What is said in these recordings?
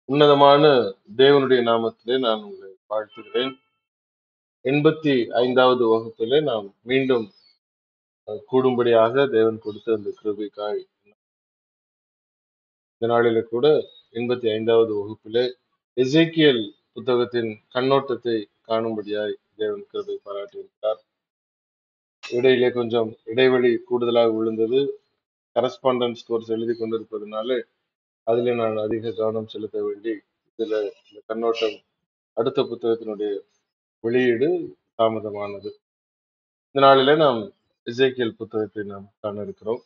உன்னதமான தேவனுடைய நாமத்திலே நான் உங்களை வாழ்த்துகிறேன் எண்பத்தி ஐந்தாவது வகுப்பிலே நாம் மீண்டும் அஹ், கூடும்படியாக தேவன் கொடுத்த அந்த கிருபைக்காய் இந்த நாளிலே கூட எண்பத்தி ஐந்தாவது வகுப்பிலே எசேக்கியல் புத்தகத்தின் கண்ணோட்டத்தை காணும்படியாய் தேவன் கிருபை பாராட்டியிருக்கிறார் இடையிலே கொஞ்சம் இடைவெளி கூடுதலாக விழுந்தது கரஸ்பாண்டன்ஸ் கோர்ஸ் எழுதி கொண்டிருப்பதனால அதிலே நான் அதிக கவனம் செலுத்த வேண்டி இதுல இந்த கண்ணோட்டம் அடுத்த புத்தகத்தினுடைய வெளியீடு தாமதமானது இந்த நாளிலே நாம் எசேக்கியல் புத்தகத்தை நாம் காண இருக்கிறோம்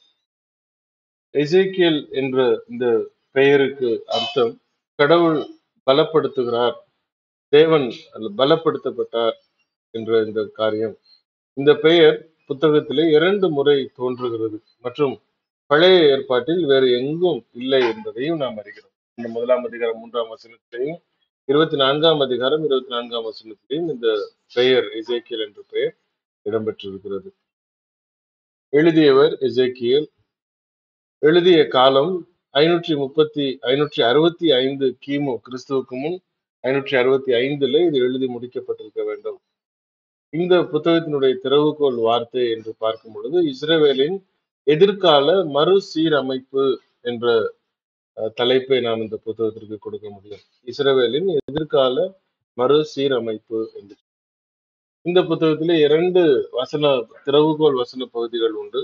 எசேக்கியல் என்ற இந்த பெயருக்கு அர்த்தம் கடவுள் பலப்படுத்துகிறார் தேவன் அல்ல பலப்படுத்தப்பட்டார் என்ற இந்த காரியம் இந்த பெயர் புத்தகத்திலே இரண்டு முறை தோன்றுகிறது மற்றும் பழைய ஏற்பாட்டில் வேறு எங்கும் இல்லை என்பதையும் நாம் அறிகிறோம் இந்த முதலாம் அதிகாரம் மூன்றாம் வசனத்திலையும் இருபத்தி நான்காம் அதிகாரம் இருபத்தி நான்காம் வசனத்திலையும் இந்த பெயர் எசேக்கியல் என்ற பெயர் இடம்பெற்றிருக்கிறது எழுதியவர் எசேக்கியேல் எழுதிய காலம் ஐநூற்றி முப்பத்தி ஐநூற்றி அறுபத்தி ஐந்து கிமு கிறிஸ்துவுக்கு முன் ஐநூற்றி அறுபத்தி ஐந்துல இது எழுதி முடிக்கப்பட்டிருக்க வேண்டும் இந்த புத்தகத்தினுடைய திறவுகோல் வார்த்தை என்று பார்க்கும் பொழுது இஸ்ரவேலின் எதிர்கால மறுசீரமைப்பு என்ற அஹ், தலைப்பை நாம் இந்த புத்தகத்திற்கு கொடுக்க முடியும் இஸ்ரவேலின் எதிர்கால மறுசீரமைப்பு என்று இந்த புத்தகத்திலே இரண்டு வசன திறவுகோல் வசன பகுதிகள் உண்டு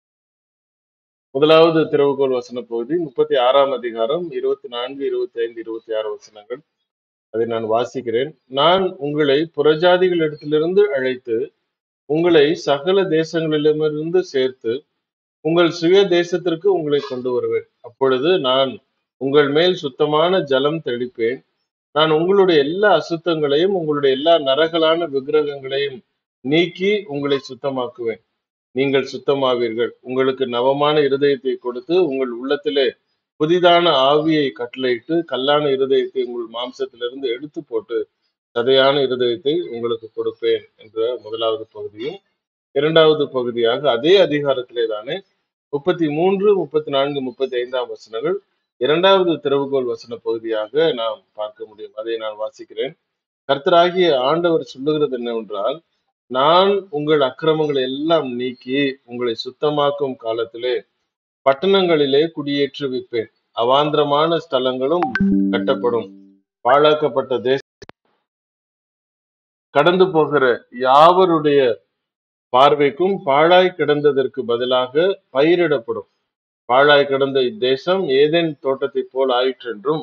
முதலாவது திறவுகோல் வசன பகுதி முப்பத்தி ஆறாம் அதிகாரம் இருபத்தி நான்கு இருபத்தி ஐந்து இருபத்தி ஆறு வசனங்கள் அதை நான் வாசிக்கிறேன் நான் உங்களை புறஜாதிகளிடத்திலிருந்து அழைத்து உங்களை சகல தேசங்களிலுமிருந்து சேர்த்து உங்கள் சுய தேசத்திற்கு உங்களை கொண்டு வருவேன் அப்பொழுது நான் உங்கள் மேல் சுத்தமான ஜலம் தெளிப்பேன் நான் உங்களுடைய எல்லா அசுத்தங்களையும் உங்களுடைய எல்லா நரகலான விக்கிரகங்களையும் நீக்கி உங்களை சுத்தமாக்குவேன் நீங்கள் சுத்தமாவீர்கள் உங்களுக்கு நவமான இருதயத்தை கொடுத்து உங்கள் உள்ளத்திலே புதிதான ஆவியை கட்டளையிட்டு கல்லான இருதயத்தை உங்கள் மாம்சத்திலிருந்து எடுத்து போட்டு சதையான இருதயத்தை உங்களுக்கு கொடுப்பேன் என்ற முதலாவது பகுதியும் இரண்டாவது பகுதியாக அதே அதிகாரத்திலே தானே முப்பத்தி மூன்று முப்பத்தி நான்கு முப்பத்தி ஐந்தாம் வசனங்கள் இரண்டாவது திறவுகோல் வசன பகுதியாக நாம் பார்க்க முடியும் அதை நான் வாசிக்கிறேன் கர்த்தராகிய ஆண்டவர் சொல்லுகிறது என்னவென்றால் நான் உங்கள் அக்கிரமங்களை எல்லாம் நீக்கி உங்களை சுத்தமாக்கும் காலத்திலே பட்டணங்களிலே குடியேற்றுவிப்பேன் அவாந்திரமான ஸ்தலங்களும் கட்டப்படும் பாழாக்கப்பட்ட தேச கடந்து போகிற யாவருடைய பார்வைக்கும் பாழாய் கிடந்ததற்கு பதிலாக பயிரிடப்படும் பாழாய் கிடந்த இத்தேசம் ஏதேன் தோட்டத்தைப் போல் ஆயிற்றென்றும்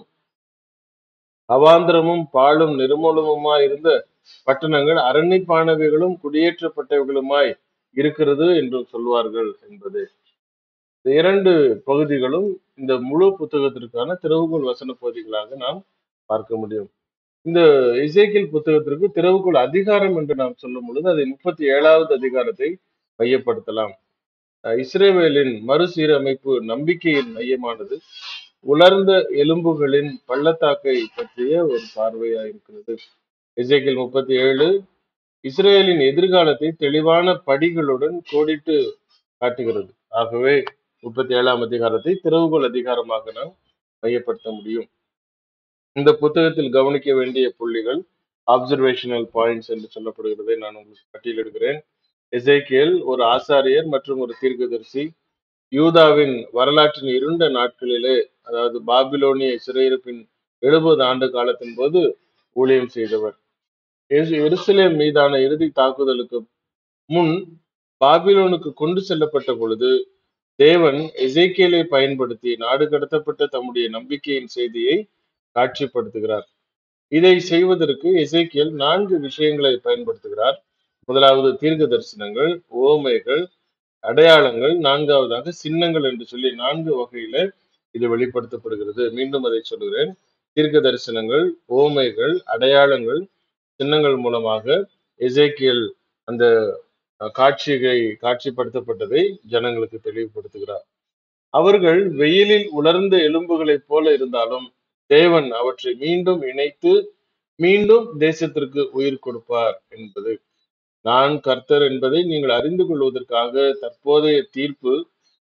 அவாந்திரமும் பாழும் நிர்மூலமுமாய் இருந்த பட்டணங்கள் அரண்யப்பானவைகளும் குடியேற்றப்பட்டவைகளுமாய் இருக்கிறது என்று சொல்வார்கள் என்பது இந்த இரண்டு பகுதிகளும் இந்த முழு புத்தகத்திற்கான திறவுகோல் வசன பகுதிகளாக நாம் பார்க்க முடியும் இந்த இசைக்கியல் புத்தகத்திற்கு திறவுகோல் அதிகாரம் என்று நாம் சொல்லும் பொழுது அதை முப்பத்தி ஏழாவது அதிகாரத்தை மையப்படுத்தலாம் அஹ் இஸ்ரேவேலின் மறுசீரமைப்பு நம்பிக்கையின் மையமானது உலர்ந்த எலும்புகளின் பள்ளத்தாக்கை பற்றிய ஒரு பார்வையா இருக்கிறது இசைக்கியல் முப்பத்தி ஏழு இஸ்ரேலின் எதிர்காலத்தை தெளிவான படிகளுடன் கோடிட்டு காட்டுகிறது ஆகவே முப்பத்தி ஏழாம் அதிகாரத்தை திறவுகோல் அதிகாரமாக நாம் மையப்படுத்த முடியும் இந்த புத்தகத்தில் கவனிக்க வேண்டிய புள்ளிகள் அப்சர்வேஷனல் பாயிண்ட்ஸ் என்று சொல்லப்படுகிறதை நான் உங்களுக்கு பட்டியலிடுகிறேன் எசேக்கியேல் ஒரு ஆசாரியர் மற்றும் ஒரு தீர்க்கதரிசி யூதாவின் வரலாற்றின் இருண்ட நாட்களிலே அதாவது பாபிலோனிய சிறையிருப்பின் எழுபது ஆண்டு காலத்தின் போது ஊழியம் செய்தவர் எரு- எருசலேம் மீதான இறுதி தாக்குதலுக்கு முன் பாபிலோனுக்கு கொண்டு செல்லப்பட்ட பொழுது தேவன் எசேக்கியேலை பயன்படுத்தி நாடு கடத்தப்பட்ட தம்முடைய நம்பிக்கையின் செய்தியை காட்சிப்படுத்துகிறார் இதை செய்வதற்கு எசேக்கியேல் நான்கு விஷயங்களை பயன்படுத்துகிறார் முதலாவது தீர்க்க தரிசனங்கள் உவமைகள் அடையாளங்கள் நான்காவதாக சின்னங்கள் என்று சொல்லி நான்கு வகையில இது வெளிப்படுத்தப்படுகிறது மீண்டும் அதை சொல்கிறேன் தீர்க்க தரிசனங்கள் உவமைகள் அடையாளங்கள் சின்னங்கள் மூலமாக எசேக்கியேல் அந்த அஹ், காட்சிகை காட்சிப்படுத்தப்பட்டதை ஜனங்களுக்கு தெளிவுபடுத்துகிறார் அவர்கள் வெயிலில் உலர்ந்த எலும்புகளைப் போல இருந்தாலும் தேவன் அவற்றை மீண்டும் இணைத்து மீண்டும் தேசத்திற்கு உயிர் கொடுப்பார் என்பது நான் கர்த்தர் என்பதை நீங்கள் அறிந்து கொள்வதற்காக தற்போதைய தீர்ப்பு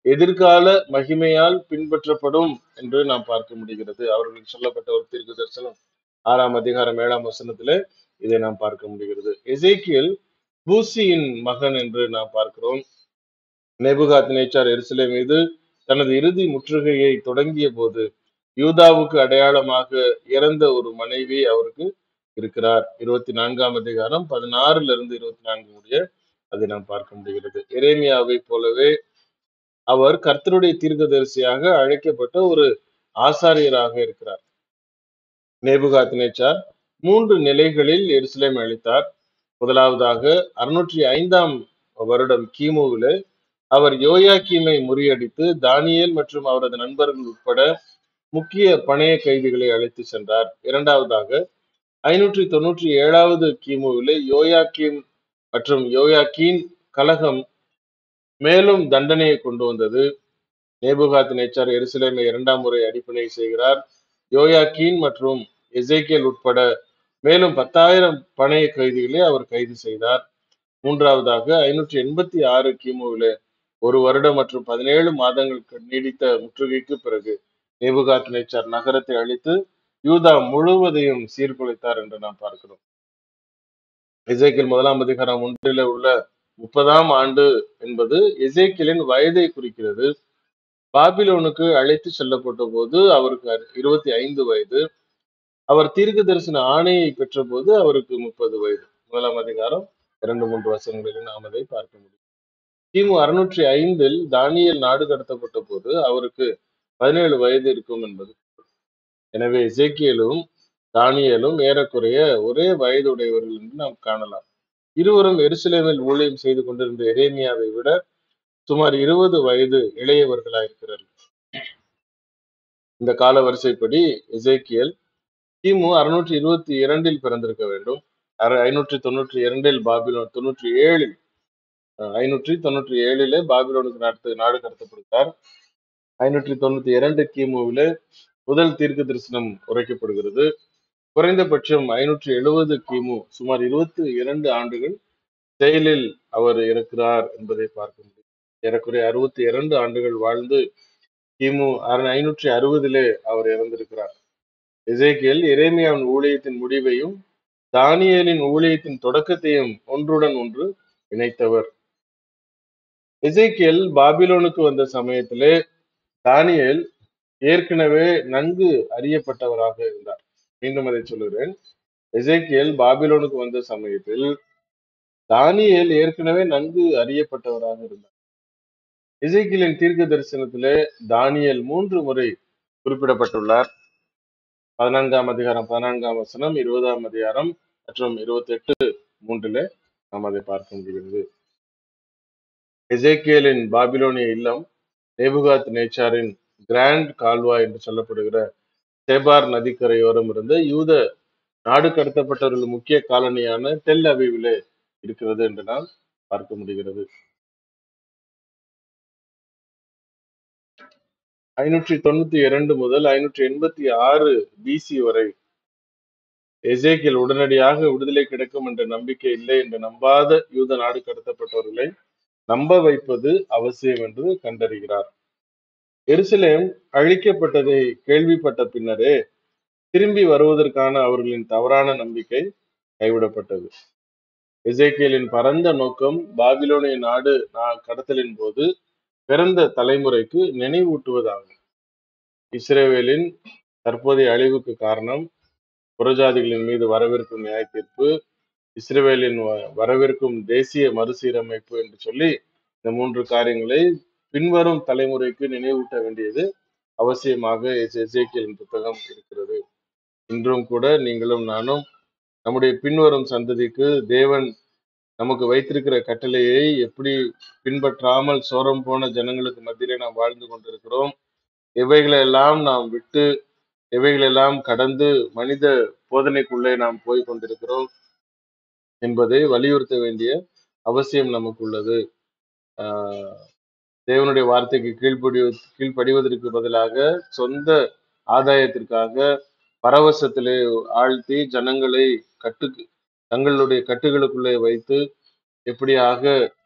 எதிர்கால மகிமையால் பின்பற்றப்படும் என்று நாம் பார்க்க முடிகிறது அவர்களுக்கு சொல்லப்பட்ட ஒரு தீர்க்க தரிசனம் ஆறாம் அதிகாரம் ஏழாம் வசனத்திலே இதை நாம் பார்க்க முடிகிறது எசேக்கியேல் பூசியின் மகன் என்று நாம் பார்க்கிறோம் நேபுகாத் நேச்சார் எருசலேம் மீது தனது இறுதி முற்றுகையை தொடங்கிய போது யூதாவுக்கு அடையாளமாக இறந்த ஒரு மனைவி அவருக்கு இருக்கிறார் இருபத்தி நான்காம் அதிகாரம் பதினாறுல இருந்து இருபத்தி நான்கு முடிய அதை நாம் பார்க்க முடிகிறது எரேமியாவை போலவே அவர் கர்த்தருடைய தீர்க்கதரிசியாக அழைக்கப்பட்ட ஒரு ஆசாரியராக இருக்கிறார் நேபுகாத் நேச்சார் மூன்று நிலைகளில் எருசலேம் அளித்தார் முதலாவதாக அறுநூற்றி ஐந்தாம் வருடம் கிமுவிலே அவர் யோயாக்கீமை முறியடித்து தானியேல் மற்றும் அவரது நண்பர்கள் உட்பட முக்கிய பணைய கைதிகளை அழைத்து சென்றார் இரண்டாவதாக ஐநூற்றி தொண்ணூற்றி ஏழாவது கிமுவிலே யோயாக்கீம் மற்றும் யோயாக்கீன் கலகம் மேலும் தண்டனையை கொண்டு வந்தது நேபுகாத் நேச்சார் எருசலேமை இரண்டாம் முறை அடிப்படை செய்கிறார் யோயாக்கீன் மற்றும் எசேக்கியல் உட்பட மேலும் பத்தாயிரம் பணைய கைதிகளை அவர் கைது செய்தார் மூன்றாவதாக ஐநூற்றி எண்பத்தி ஆறு கிமுவிலே ஒரு வருடம் மற்றும் பதினேழு மாதங்களுக்கு நீடித்த முற்றுகைக்கு பிறகு நேபுகாத் நேச்சார் நகரத்தை அழித்து யூதா முழுவதையும் சீர்குலைத்தார் என்று நாம் பார்க்கிறோம் எசேக்கியல் முதலாம் அதிகாரம் ஒன்றிலே உள்ள முப்பதாம் ஆண்டு என்பது எசேக்கியலின் வயதை குறிக்கிறது பாபிலோனுக்கு அழைத்து செல்லப்பட்ட போது அவருக்கு அறு- இருபத்தி ஐந்து வயது அவர் தீர்க்க தரிசன ஆணையை பெற்ற போது அவருக்கு முப்பது வயது முதலாம் அதிகாரம் இரண்டு மூன்று வசனங்களில் நாம் அதை பார்க்க முடியும் கிமு அறுநூற்றி ஐந்தில் தானியேல் நாடு கடத்தப்பட்ட போது அவருக்கு பதினேழு வயது இருக்கும் என்பது எனவே எசேக்கியேலும் தானியேலும் ஏறக்குறைய ஒரே வயதுடையவர்கள் என்று நாம் காணலாம் இருவரும் எருசலேமில் ஊழியம் செய்து கொண்டிருந்த எரேமியாவை விட சுமார் இருபது வயது இளையவர்களாயிருக்கிறார்கள் இந்த கால வரிசைப்படி எசேக்கியேல் கிமு அறுநூற்றி இருபத்தி இரண்டில் பிறந்திருக்க வேண்டும் அறு ஐநூற்றி தொண்ணூற்றி இரண்டில் பாபிலோன் தொண்ணூற்றி ஏழில் அஹ், ஐநூற்றி தொண்ணூற்றி ஏழிலே பாபிலோனுக்கு நாட்டு நாடு கடத்தப்படுகிறார் ஐநூற்றி தொண்ணூத்தி இரண்டு கிமுவிலே முதல் தீர்க்க தரிசனம் உரைக்கப்படுகிறது குறைந்தபட்சம் ஐநூற்றி எழுபது கிமு சுமார் இருபத்தி இரண்டு ஆண்டுகள் செயலில் அவர் இருக்கிறார் என்பதை பார்க்க முடியும் ஏறக்குறைய அறுபத்தி இரண்டு ஆண்டுகள் வாழ்ந்து கிமு அறு- ஐநூற்றி அறுபதிலே அவர் இறந்திருக்கிறார் எசேக்கியேல் எரேமியாவின் ஊழியத்தின் முடிவையும் தானியேலின் ஊழியத்தின் தொடக்கத்தையும் ஒன்றுடன் ஒன்று இணைத்தவர் எசேக்கியேல் பாபிலோனுக்கு வந்த சமயத்திலே தானியேல் ஏற்கனவே நன்கு அறியப்பட்டவராக இருந்தார் மீண்டும் அதை சொல்லுகிறேன் எசேக்கியேல் பாபிலோனுக்கு வந்த சமயத்தில் தானியேல் ஏற்கனவே நன்கு அறியப்பட்டவராக இருந்தார் எசேக்கியலின் தீர்க்க தரிசனத்திலே தானியேல் மூன்று முறை குறிப்பிடப்பட்டுள்ளார் பதினான்காம் அதிகாரம் பதினான்காம் வசனம் இருபதாம் அதிகாரம் மற்றும் இருபத்தி எட்டு மூன்றிலே நாம் அதை பார்க்க முடிகிறது எசேக்கியலின் பாபிலோனிய இல்லம் நேபுகாத் நேச்சாரின் கிராண்ட் கால்வாய் என்று சொல்லப்படுகிற சேபார் நதிக்கரையோரம் இருந்த யூத நாடு கடத்தப்பட்டவர்கள் முக்கிய காலனியான டெல் அவிவிலே இருக்கிறது என்று நாம் பார்க்க முடிகிறது ஐநூற்றி தொண்ணூத்தி இரண்டு முதல் ஐநூற்றி எண்பத்தி ஆறு பிசி வரை எசேக்கியல் உடனடியாக விடுதலை கிடைக்கும் என்ற நம்பிக்கை இல்லை என்று நம்பாத யூத நாடு கடத்தப்பட்டவர்களை நம்ப வைப்பது அவசியம் என்று கண்டறிகிறார் எருசலேம் அழிக்கப்பட்டதை கேள்விப்பட்ட பின்னரே திரும்பி வருவதற்கான அவர்களின் தவறான நம்பிக்கை கைவிடப்பட்டது எசேக்கியலின் பரந்த நோக்கம் பாபிலோனிய நாடு நா- கடத்தலின் போது பிறந்த தலைமுறைக்கு நினைவூட்டுவதாகும் இஸ்ரேவேலின் தற்போதைய அழிவுக்கு காரணம் புறஜாதிகளின் மீது வரவிருக்கும் நியாய தீர்ப்பு இஸ்ரேவேலின் வ- வரவிருக்கும் தேசிய மறுசீரமைப்பு என்று சொல்லி இந்த மூன்று காரியங்களை பின்வரும் தலைமுறைக்கு நினைவூட்ட வேண்டியது அவசியமாக எஸ்- எசேக்கியலின் புத்தகம் இருக்கிறது இன்றும் கூட நீங்களும் நானும் நம்முடைய பின்வரும் சந்ததிக்கு தேவன் நமக்கு வைத்திருக்கிற கட்டளையை எப்படி பின்பற்றாமல் சோரம் போன ஜனங்களுக்கு மத்தியிலே நாம் வாழ்ந்து கொண்டிருக்கிறோம் எவைகளெல்லாம் நாம் விட்டு எவைகளெல்லாம் கடந்து மனித போதனைக்குள்ளே நாம் போய் கொண்டிருக்கிறோம் என்பதை வலியுறுத்த வேண்டிய அவசியம் நமக்கு உள்ளது ஆஹ் தேவனுடைய வார்த்தைக்கு கீழ்ப்படி கீழ்ப்படிவதற்கு பதிலாக சொந்த ஆதாயத்திற்காக பரவசத்திலே ஆழ்த்தி ஜனங்களை கட்டு தங்களுடைய கட்டுகளுக்குள்ளே வைத்து எப்படியாக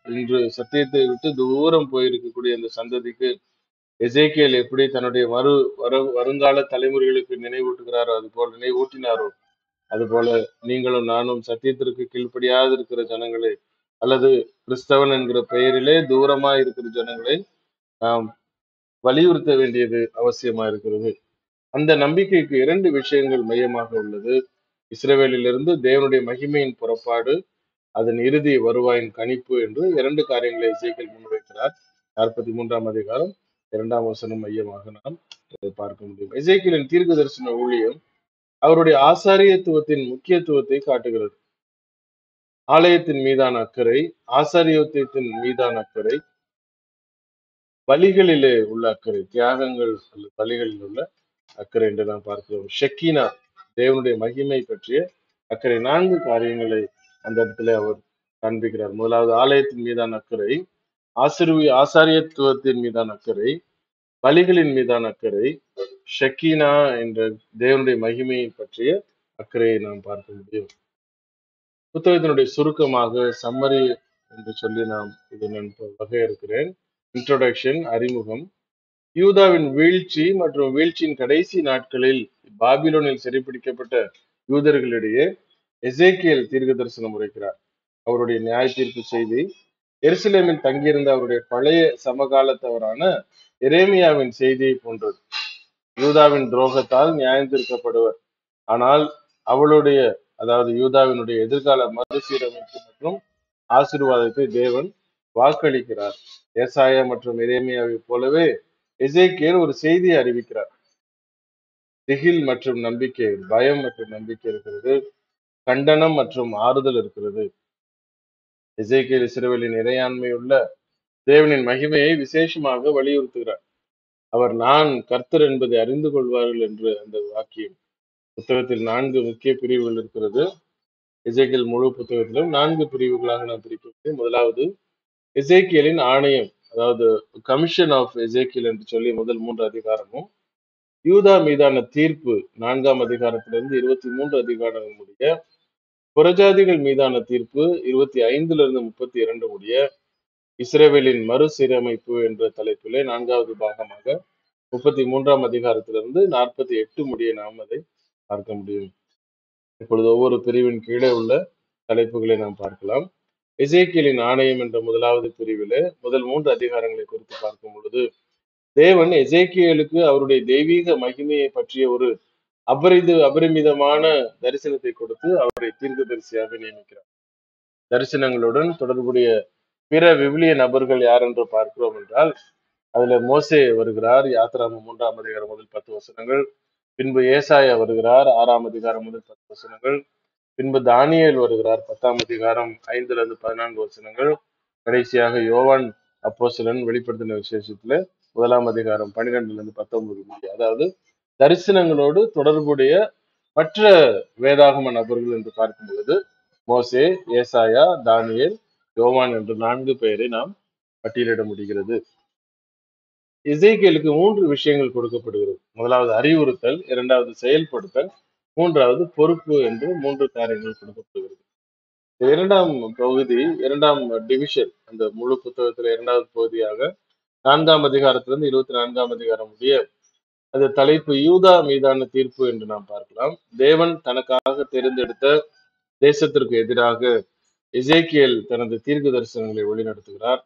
இன்று சத்தியத்தை விட்டு தூரம் போயிருக்கக்கூடிய இந்த சந்ததிக்கு எசேக்கியேல் எப்படி தன்னுடைய மறு வரு வருங்கால தலைமுறைகளுக்கு நினைவூட்டுகிறாரோ அது போல நினைவூட்டினாரோ அதுபோல நீங்களும் நானும் சத்தியத்திற்கு கீழ்ப்படியாது இருக்கிற ஜனங்களை அல்லது கிறிஸ்தவன் என்கிற பெயரிலே தூரமா இருக்கிற ஜனங்களை நாம் வலியுறுத்த வேண்டியது அவசியமா இருக்கிறது அந்த நம்பிக்கைக்கு இரண்டு விஷயங்கள் மையமாக உள்ளது இஸ்ரவேலிலிருந்து தேவனுடைய மகிமையின் புறப்பாடு அதன் இறுதி வருவாயின் கணிப்பு என்று இரண்டு காரியங்களை இசைக்கல் முன்வைக்கிறார் நாற்பத்தி மூன்றாம் அதிகாரம் இரண்டாம் வசனம் மையமாக நாம் இதை பார்க்க முடியும் இசைக்கியலின் தீர்க்க தரிசன ஊழியம் அவருடைய ஆசாரியத்துவத்தின் முக்கியத்துவத்தை காட்டுகிறது ஆலயத்தின் மீதான அக்கறை ஆசாரியத்துவத்தின் மீதான அக்கறை பலிகளிலே உள்ள அக்கறை தியாகங்கள் அல்லது பலிகளில் உள்ள அக்கறை என்று நாம் பார்க்கிறோம் ஷெக்கினா தேவனுடைய மகிமை பற்றிய அக்கறை நான்கு காரியங்களை அந்த இடத்துல அவர் காண்பிக்கிறார் முதலாவது ஆலயத்தின் மீதான அக்கறை ஆசிர்வி ஆசாரியத்துவத்தின் மீதான அக்கறை பலிகளின் மீதான அக்கறை ஷக்கீனா என்ற தேவனுடைய மகிமையை பற்றிய அக்கறையை நாம் பார்க்க முடியும் புத்தகத்தினுடைய சுருக்கமாக சம்மரி என்று சொல்லி நாம் இதை நான் இப்ப வகையறுக்கிறேன் இன்ட்ரோடக்ஷன் அறிமுகம் யூதாவின் வீழ்ச்சி மற்றும் வீழ்ச்சியின் கடைசி நாட்களில் பாபிலோனில் சிறைப்பிடிக்கப்பட்ட யூதர்களிடையே எசேக்கியேல் தீர்க்க தரிசனம் உரைக்கிறார் அவருடைய நியாய தீர்ப்பு செய்தி எருசலேமில் தங்கியிருந்த அவருடைய பழைய சமகாலத்தவரான எரேமியாவின் செய்தியை போன்றது யூதாவின் துரோகத்தால் நியாயம் தீர்க்கப்படுவர் ஆனால் அவளுடைய அதாவது யூதாவினுடைய எதிர்கால மறுசீரமைப்பு மற்றும் ஆசீர்வாதத்தை தேவன் வாக்களிக்கிறார் ஏசாயா மற்றும் எரேமியாவை போலவே எசேக்கியேல் ஒரு செய்தியை அறிவிக்கிறார் திகில் மற்றும் நம்பிக்கை பயம் மற்றும் நம்பிக்கை இருக்கிறது கண்டனம் மற்றும் ஆறுதல் இருக்கிறது எசேக்கியேல் இஸ்ரவேலின் இறையாண்மையுள்ள தேவனின் மகிமையை விசேஷமாக வலியுறுத்துகிறார் அவர் நான் கர்த்தர் என்பதை அறிந்து கொள்வார்கள் என்று அந்த வாக்கியம் புத்தகத்தில் நான்கு முக்கிய பிரிவுகள் இருக்கிறது எசேக்கியல் முழு புத்தகத்திலும் நான்கு பிரிவுகளாக நாம் பிரிக்க முடியும் முதலாவது எசேக்கியலின் ஆணையம் அதாவது கமிஷன் ஆஃப் எசேக்கியல் என்று சொல்லி முதல் மூன்று அதிகாரமும் யூதா மீதான தீர்ப்பு நான்காம் அதிகாரத்திலிருந்து இருபத்தி மூன்று அதிகாரம் முடிய புறஜாதிகள் மீதான தீர்ப்பு இருபத்தி ஐந்துல இருந்து முப்பத்தி இரண்டு முடிய இஸ்ரேவேலின் மறுசீரமைப்பு என்ற தலைப்பிலே நான்காவது பாகமாக முப்பத்தி மூன்றாம் அதிகாரத்திலிருந்து நாற்பத்தி எட்டு முடிய நாம் அதை பார்க்க முடியும் இப்பொழுது ஒவ்வொரு பிரிவின் கீழே உள்ள தலைப்புகளை நாம் பார்க்கலாம் எசேக்கியலின் ஆணையம் என்ற முதலாவது பிரிவிலே முதல் மூன்று அதிகாரங்களை குறித்து பார்க்கும் பொழுது தேவன் எசேக்கியலுக்கு அவருடைய தெய்வீக மகிமையை பற்றிய ஒரு அபரிது அபரிமிதமான தரிசனத்தை கொடுத்து அவரை தீர்க்கதரிசியாக நியமிக்கிறார் தரிசனங்களுடன் தொடர்புடைய பிற விவிலிய நபர்கள் யார் என்று பார்க்கிறோம் என்றால் அதுல மோசே வருகிறார் யாத்ராம மூன்றாம் அதிகாரம் முதல் பத்து வசனங்கள் பின்பு ஏசாயா வருகிறார் ஆறாம் அதிகாரம் முதல் பத்து வசனங்கள் பின்பு தானியேல் வருகிறார் பத்தாம் அதிகாரம் ஐந்துல இருந்து பதினான்கு வசனங்கள் கடைசியாக யோவான் அப்போஸ்தலன் வெளிப்படுத்தின விசேஷத்துல முதலாம் அதிகாரம் பன்னிரெண்டுல இருந்து பத்தொன்பது முடிய அதாவது தரிசனங்களோடு தொடர்புடைய மற்ற வேதாகம நபர்கள் என்று பார்க்கும் பொழுது மோசே ஏசாயா தானியேல் யோவான் என்ற நான்கு பெயரை நாம் பட்டியலிட முடிகிறது இசைக்கேலுக்கு மூன்று விஷயங்கள் கொடுக்கப்படுகிறது முதலாவது அறிவுறுத்தல் இரண்டாவது செயல்படுத்தல் மூன்றாவது பொறுப்பு என்று மூன்று காரியங்கள் கொடுக்கப்படுகிறது இந்த இரண்டாம் பகுதி இரண்டாம் டிவிஷன் அந்த முழு புத்தகத்துல இரண்டாவது பகுதியாக நான்காம் அதிகாரத்திலிருந்து இருபத்தி நான்காம் அதிகாரம் முடிய அது தலைப்பு யூதா மீதான தீர்ப்பு என்று நாம் பார்க்கலாம் தேவன் தனக்காக தேர்ந்தெடுத்த தேசத்திற்கு எதிராக எசேக்கியேல் தனது தீர்க்க தரிசனங்களை வழிநடத்துகிறார்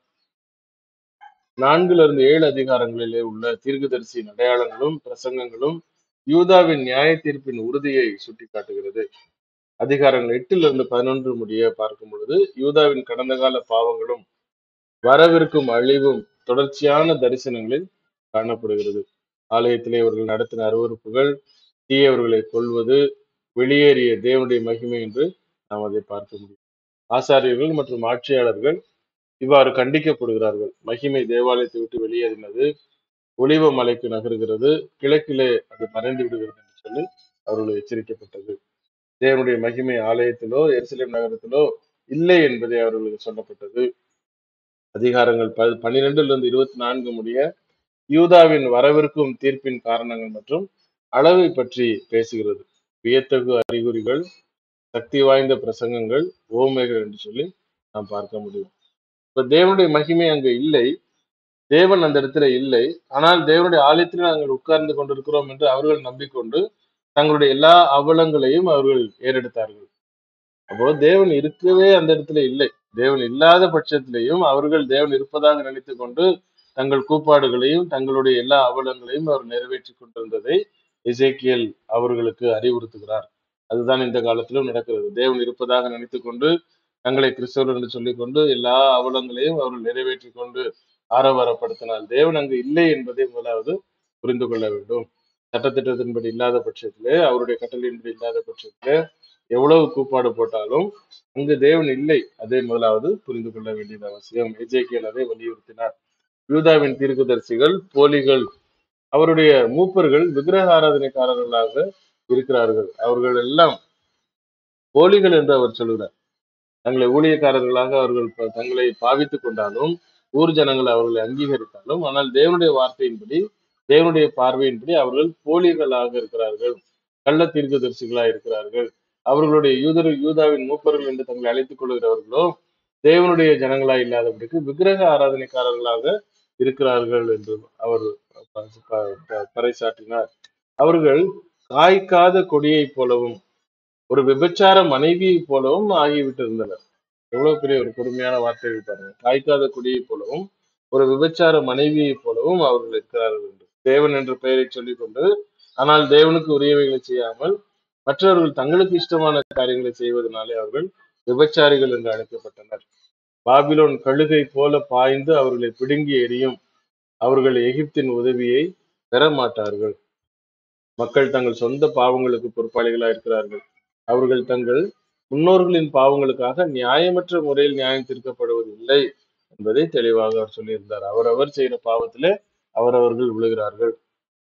நான்குல இருந்து ஏழு அதிகாரங்களிலே உள்ள தீர்க்கதரிசியின் அடையாளங்களும் பிரசங்கங்களும் யூதாவின் நியாய தீர்ப்பின் உறுதியை சுட்டிக்காட்டுகிறது அதிகாரங்கள் எட்டுல இருந்து பதினொன்று முடிய பார்க்கும் பொழுது யூதாவின் கடந்த கால பாவங்களும் வரவிருக்கும் அழிவும் தொடர்ச்சியான தரிசனங்களில் காணப்படுகிறது ஆலயத்திலே இவர்கள் நடத்தின அருவறுப்புகள் தீயவர்களை கொல்வது வெளியேறிய தேவனுடைய மகிமை என்று நாம் அதை பார்க்க முடியும் ஆசாரியர்கள் மற்றும் ஆட்சியாளர்கள் இவ்வாறு கண்டிக்கப்படுகிறார்கள் மகிமை தேவாலயத்தை விட்டு வெளியேறினது ஒளிவ மலைக்கு நகருகிறது கிழக்கிலே அது மறைந்து விடுகிறது என்று சொல்லி அவர்கள் எச்சரிக்கப்பட்டது தேவனுடைய மகிமை ஆலயத்திலோ எருசலேம் நகரத்திலோ இல்லை என்பதை அவர்களுக்கு சொல்லப்பட்டது அதிகாரங்கள் ப பன்னிரெண்டுல இருந்து இருபத்தி நான்கு முடிய யூதாவின் வரவிருக்கும் தீர்ப்பின் காரணங்கள் மற்றும் அளவை பற்றி பேசுகிறது வியத்தகு அறிகுறிகள் சக்தி வாய்ந்த பிரசங்கங்கள் ஓமைகள் என்று சொல்லி நாம் பார்க்க முடியும் இப்ப தேவனுடைய மகிமை அங்க இல்லை தேவன் அந்த இடத்துல இல்லை ஆனால் தேவனுடைய ஆலயத்தில் நாங்கள் உட்கார்ந்து கொண்டிருக்கிறோம் என்று அவர்கள் நம்பிக்கொண்டு தங்களுடைய எல்லா அவலங்களையும் அவர்கள் ஏறெடுத்தார்கள் அப்போ தேவன் இருக்கவே அந்த இடத்துல இல்லை தேவன் இல்லாத பட்சத்திலையும் அவர்கள் தேவன் இருப்பதாக நினைத்துக் கொண்டு தங்கள் கூப்பாடுகளையும் தங்களுடைய எல்லா அவலங்களையும் அவர் நிறைவேற்றி கொண்டிருந்ததை எசேக்கியேல் அவர்களுக்கு அறிவுறுத்துகிறார் அதுதான் இந்த காலத்திலும் நடக்கிறது தேவன் இருப்பதாக நினைத்துக் கொண்டு தங்களை கிறிஸ்தவர் என்று சொல்லிக்கொண்டு எல்லா அவலங்களையும் அவர்கள் நிறைவேற்றி கொண்டு ஆரவாரப்படுத்தினால் தேவன் அங்கு இல்லை என்பதை முதலாவது புரிந்து கொள்ள வேண்டும் சட்டத்திட்டத்தின்படி இல்லாத பட்சத்திலே அவருடைய கட்டளையின்படி இல்லாத பட்சத்திலே எவ்வளவு கூப்பாடு போட்டாலும் அங்கு தேவன் இல்லை அதை முதலாவது புரிந்து கொள்ள வேண்டியது அவசியம் எஜேக்கியல் அதை வலியுறுத்தினார் யூதாவின் தீர்க்கதரிசிகள் போலிகள் அவருடைய மூப்பர்கள் விக்கிரக ஆராதனைக்காரர்களாக இருக்கிறார்கள் அவர்கள் எல்லாம் போலிகள் என்று அவர் சொல்கிறார் தங்களை ஊழியக்காரர்களாக அவர்கள் ப- தங்களை பாவித்துக் கொண்டாலும் ஊர் ஜனங்கள் அவர்களை அங்கீகரித்தாலும் ஆனால் தேவனுடைய வார்த்தையின்படி தேவனுடைய பார்வையின்படி அவர்கள் போலிகளாக இருக்கிறார்கள் கள்ள தீர்க்கதரிசிகளாக இருக்கிறார்கள் அவர்களுடைய யூதர் யூதாவின் மூப்பர்கள் என்று தங்களை அழைத்துக் கொள்கிறவர்களோ தேவனுடைய ஜனங்களாய் இல்லாதபடிக்கு விக்கிரக ஆராதனைக்காரர்களாக இருக்கிறார்கள் என்று அவர் ப- ப- ப- பறைசாற்றினார் அவர்கள் காய்க்காத கொடியைப் போலவும் ஒரு விபச்சார மனைவியைப் போலவும் ஆகிவிட்டிருந்தனர் எவ்வளவு பெரிய ஒரு கொடுமையான வார்த்தைகள் பாருங்க காய்க்காத கொடியைப் போலவும் ஒரு விபச்சார மனைவியைப் போலவும் அவர்கள் இருக்கிறார்கள் என்று தேவன் என்ற பெயரை சொல்லிக்கொண்டு ஆனால் தேவனுக்கு உரியவைகளை செய்யாமல் மற்றவர்கள் தங்களுக்கு இஷ்டமான காரியங்களை செய்வதனாலே அவர்கள் விபச்சாரிகள் என்று அழைக்கப்பட்டனர் பாபிலோன் கழுகை போல பாய்ந்து அவர்களை பிடுங்கி எறியும் அவர்கள் எகிப்தின் உதவியை பெற மாட்டார்கள் மக்கள் தங்கள் சொந்த பாவங்களுக்கு பொறுப்பாளிகளாக இருக்கிறார்கள் அவர்கள் தங்கள் முன்னோர்களின் பாவங்களுக்காக நியாயமற்ற முறையில் நியாயம் தீர்க்கப்படுவதில்லை என்பதை தெளிவாக அவர் சொல்லியிருந்தார் அவரவர் செய்கிற பாவத்திலே அவரவர்கள் விழுகிறார்கள்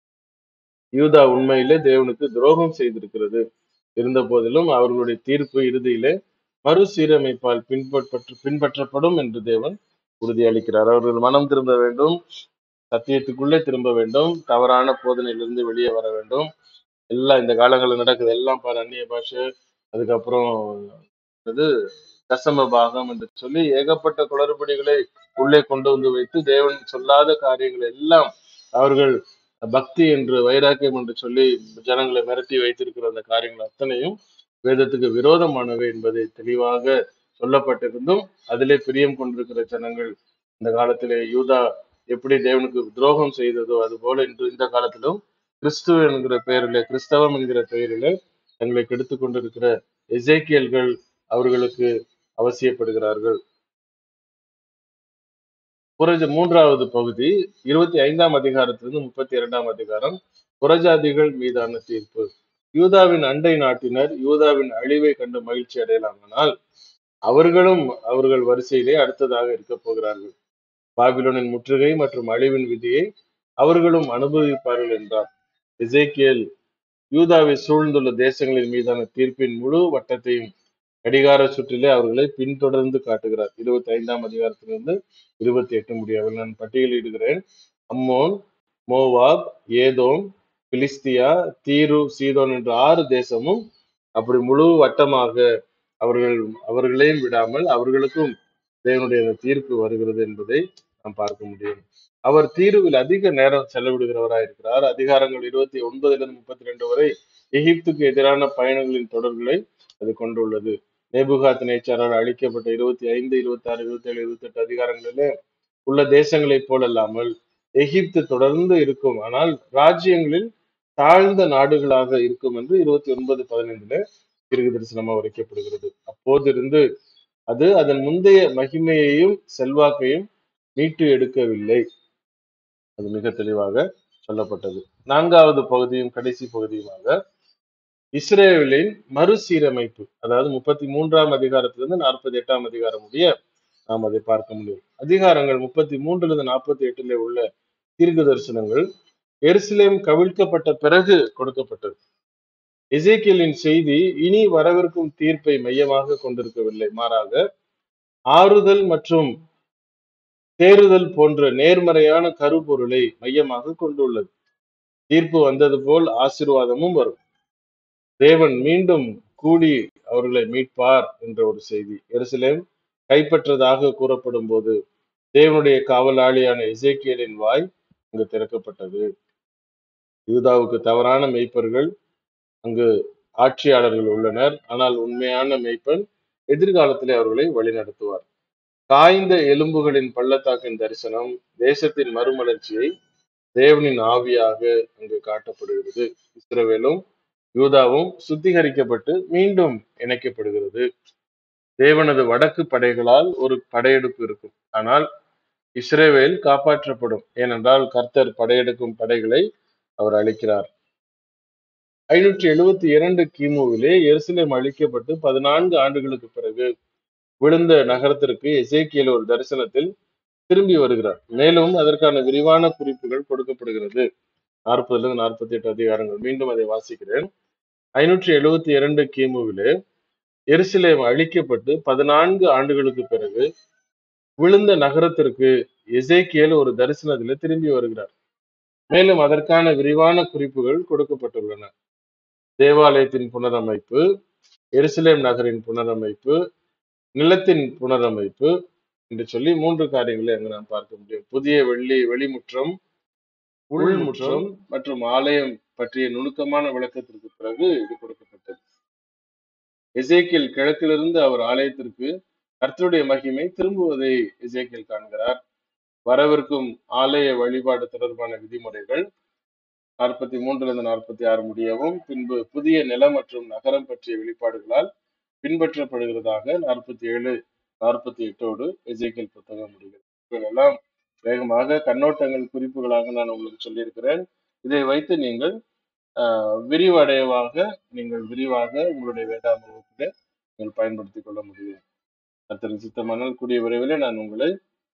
யூதா உண்மையிலே தேவனுக்கு துரோகம் செய்திருக்கிறது இருந்த போதிலும் அவர்களுடைய தீர்ப்பு இறுதியிலே மறுசீரமைப்பால் பின்பற்ற பின்பற்றப்படும் என்று தேவன் உறுதியளிக்கிறார் அவர்கள் மனம் திரும்ப வேண்டும் சத்தியத்துக்குள்ளே திரும்ப வேண்டும் தவறான போதனையிலிருந்து வெளியே வர வேண்டும் எல்லாம் இந்த காலங்களில் நடக்குது எல்லாம் பாரு அந்நிய பாஷை அதுக்கப்புறம் இது தசம பாகம் என்று சொல்லி ஏகப்பட்ட குளறுபடிகளை உள்ளே கொண்டு வந்து வைத்து தேவன் சொல்லாத காரியங்கள் எல்லாம் அவர்கள் பக்தி என்று வைராக்கியம் என்று சொல்லி ஜனங்களை மிரட்டி வைத்திருக்கிற அந்த காரியங்கள் அத்தனையும் வேதத்துக்கு விரோதமானவை என்பதை தெளிவாக சொல்லப்பட்டிருந்தும் அதிலே பிரியம் கொண்டிருக்கிற ஜனங்கள் இந்த காலத்திலே யூதா எப்படி தேவனுக்கு துரோகம் செய்ததோ அதுபோல இன்று இந்த காலத்திலும் கிறிஸ்துவ என்கிற பெயரிலே கிறிஸ்தவம் என்கிற பெயரிலே தங்களை கெடுத்துக் கொண்டிருக்கிற எசேக்கியல்கள் அவர்களுக்கு அவசியப்படுகிறார்கள் புரஜ மூன்றாவது பகுதி இருபத்தி ஐந்தாம் அதிகாரத்திலிருந்து முப்பத்தி இரண்டாம் அதிகாரம் புறஜாதிகள் மீதான தீர்ப்பு யூதாவின் அண்டை நாட்டினர் யூதாவின் அழிவை கண்டு மகிழ்ச்சி அடையலாமானால் அவர்களும் அவர்கள் வரிசையிலே அடுத்ததாக இருக்க போகிறார்கள் பாபிலோனின் முற்றுகை மற்றும் அழிவின் விதியை அவர்களும் அனுபவிப்பார்கள் என்றார் எசேக்கியேல் யூதாவை சூழ்ந்துள்ள தேசங்களின் மீதான தீர்ப்பின் முழு வட்டத்தையும் கடிகார சுற்றிலே அவர்களை பின்தொடர்ந்து காட்டுகிறார் இருபத்தி ஐந்தாம் அதிகாரத்திலிருந்து இருபத்தி எட்டு முடியாது நான் பட்டியலிடுகிறேன் அம்மோன் மோவாப் ஏதோம் பிலிஸ்தியா தீரு சீதோன் என்ற ஆறு தேசமும் அப்படி முழு வட்டமாக அவர்கள் அவர்களையும் விடாமல் அவர்களுக்கும் தேவனுடைய அந்த தீர்ப்பு வருகிறது என்பதை நாம் பார்க்க முடியும் அவர் தீர்வில் அதிக நேரம் செலவிடுகிறவராய் இருக்கிறார் அதிகாரங்கள் இருபத்தி ஒன்பதிலிருந்து முப்பத்தி ரெண்டு வரை எகிப்துக்கு எதிரான பயணங்களின் தொடர்களை அது கொண்டுள்ளது நேபுகாத் நேச்சாரால் அழிக்கப்பட்ட இருபத்தி ஐந்து இருபத்தி ஆறு இருபத்தி ஏழு இருபத்தி எட்டு அதிகாரங்களிலே உள்ள தேசங்களைப் போலல்லாமல் எகிப்து தொடர்ந்து இருக்கும் ஆனால் ராஜ்யங்களில் தாழ்ந்த நாடுகளாக இருக்கும் என்று இருபத்தி ஒன்பது பதினைந்துல கிருகு தரிசனமாக உரைக்கப்படுகிறது அப்போதிருந்து அது அதன் முந்தைய மகிமையையும் செல்வாக்கையும் மீட்டு எடுக்கவில்லை அது மிக தெளிவாக சொல்லப்பட்டது நான்காவது பகுதியும் கடைசி பகுதியுமாக இஸ்ரேலின் மறுசீரமைப்பு அதாவது முப்பத்தி மூன்றாம் அதிகாரத்திலிருந்து நாற்பத்தி எட்டாம் அதிகாரம் முடிய நாம் அதை பார்க்க முடியும் அதிகாரங்கள் முப்பத்தி மூன்றுல இருந்து நாற்பத்தி எட்டுல உள்ள தீர்க்க தரிசனங்கள் எருசலேம் கவிழ்க்கப்பட்ட பிறகு கொடுக்கப்பட்டது எசேக்கியலின் செய்தி இனி வரவிருக்கும் தீர்ப்பை மையமாக கொண்டிருக்கவில்லை மாறாக ஆறுதல் மற்றும் தேறுதல் போன்ற நேர்மறையான கருப்பொருளை மையமாக கொண்டுள்ளது தீர்ப்பு வந்தது போல் ஆசீர்வாதமும் வரும் தேவன் மீண்டும் கூடி அவர்களை மீட்பார் என்ற ஒரு செய்தி எருசலேம் கைப்பற்றதாக கூறப்படும் போது தேவனுடைய காவலாளியான எசேக்கியலின் வாய் அங்கு திறக்கப்பட்டது யூதாவுக்கு தவறான மெய்ப்பர்கள் அங்கு ஆட்சியாளர்கள் உள்ளனர் ஆனால் உண்மையான மெய்ப்பன் எதிர்காலத்திலே அவர்களை வழிநடத்துவார் காய்ந்த எலும்புகளின் பள்ளத்தாக்கின் தரிசனம் தேசத்தின் மறுமலர்ச்சியை தேவனின் ஆவியாக அங்கு காட்டப்படுகிறது இஸ்ரவேலும் யூதாவும் சுத்திகரிக்கப்பட்டு மீண்டும் இணைக்கப்படுகிறது தேவனது வடக்கு படைகளால் ஒரு படையெடுப்பு இருக்கும் ஆனால் இஸ்ரேவேல் காப்பாற்றப்படும் ஏனென்றால் கர்த்தர் படையெடுக்கும் படைகளை அவர் அளிக்கிறார் ஐநூற்றி எழுபத்தி இரண்டு கிமுவிலே எருசலேம் அழிக்கப்பட்டு பதினான்கு ஆண்டுகளுக்கு பிறகு விழுந்த நகரத்திற்கு எசேக்கியேல் ஒரு தரிசனத்தில் திரும்பி வருகிறார் மேலும் அதற்கான விரிவான குறிப்புகள் கொடுக்கப்படுகிறது நாற்பதுல இருந்து நாற்பத்தி எட்டு அதிகாரங்கள் மீண்டும் அதை வாசிக்கிறேன் ஐநூற்றி எழுபத்தி இரண்டு கிமுவிலே எருசலேம் அழிக்கப்பட்டு பதினான்கு ஆண்டுகளுக்கு பிறகு விழுந்த நகரத்திற்கு எசேக்கியேல் ஒரு தரிசனத்திலே திரும்பி வருகிறார் மேலும் அதற்கான விரிவான குறிப்புகள் கொடுக்கப்பட்டுள்ளன தேவாலயத்தின் புனரமைப்பு எருசலேம் நகரின் புனரமைப்பு நிலத்தின் புனரமைப்பு என்று சொல்லி மூன்று காரியங்களை அங்கு நாம் பார்க்க முடியும் புதிய வெள்ளி வெளிமுற்றம் உள்முற்றம் மற்றும் ஆலயம் பற்றிய நுணுக்கமான விளக்கத்திற்கு பிறகு இது கொடுக்கப்பட்டது எசேக்கியல் கிழக்கிலிருந்து அவர் ஆலயத்திற்கு கர்த்தருடைய மகிமை திரும்புவதை எசேக்கியல் காண்கிறார் வரவிருக்கும் ஆலய வழிபாடு தொடர்பான விதிமுறைகள் நாற்பத்தி மூன்றுல இருந்து நாற்பத்தி ஆறு முடியவும் பின்பு புதிய நிலம் மற்றும் நகரம் பற்றிய வெளிப்பாடுகளால் பின்பற்றப்படுகிறதாக நாற்பத்தி ஏழு நாற்பத்தி எட்டோடு எசேக்கியல் புத்தகம் முடிகிறது இவைகளெல்லாம் வேகமாக கண்ணோட்டங்கள் குறிப்புகளாக நான் உங்களுக்கு சொல்லியிருக்கிறேன் இதை வைத்து நீங்கள் ஆஹ், விரிவடைவாக நீங்கள் விரிவாக உங்களுடைய வேதாந்த வகுப்பிலே நீங்கள் பயன்படுத்திக் கொள்ள முடியும் கர்த்தரின் சித்தமானால் கூடிய விரைவிலே நான் உங்களை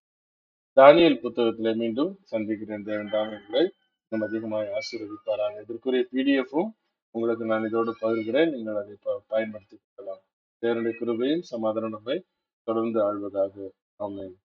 தானியல் புத்தகத்திலே மீண்டும் சந்திக்கிறேன் தேவன் தாமியங்களை இன்னும் அதிகமாக ஆசீர்வதிப்பாராக இதற்குரிய பிடிஎஃப்பும் உங்களுக்கு நான் இதோடு பகிர்கிறேன் நீங்கள் அதை ப- பயன்படுத்திக் கொள்ளலாம் தேவனுடைய கிருபையும் சமாதானமே தொடர்ந்து ஆழ்வதாக ஆமென்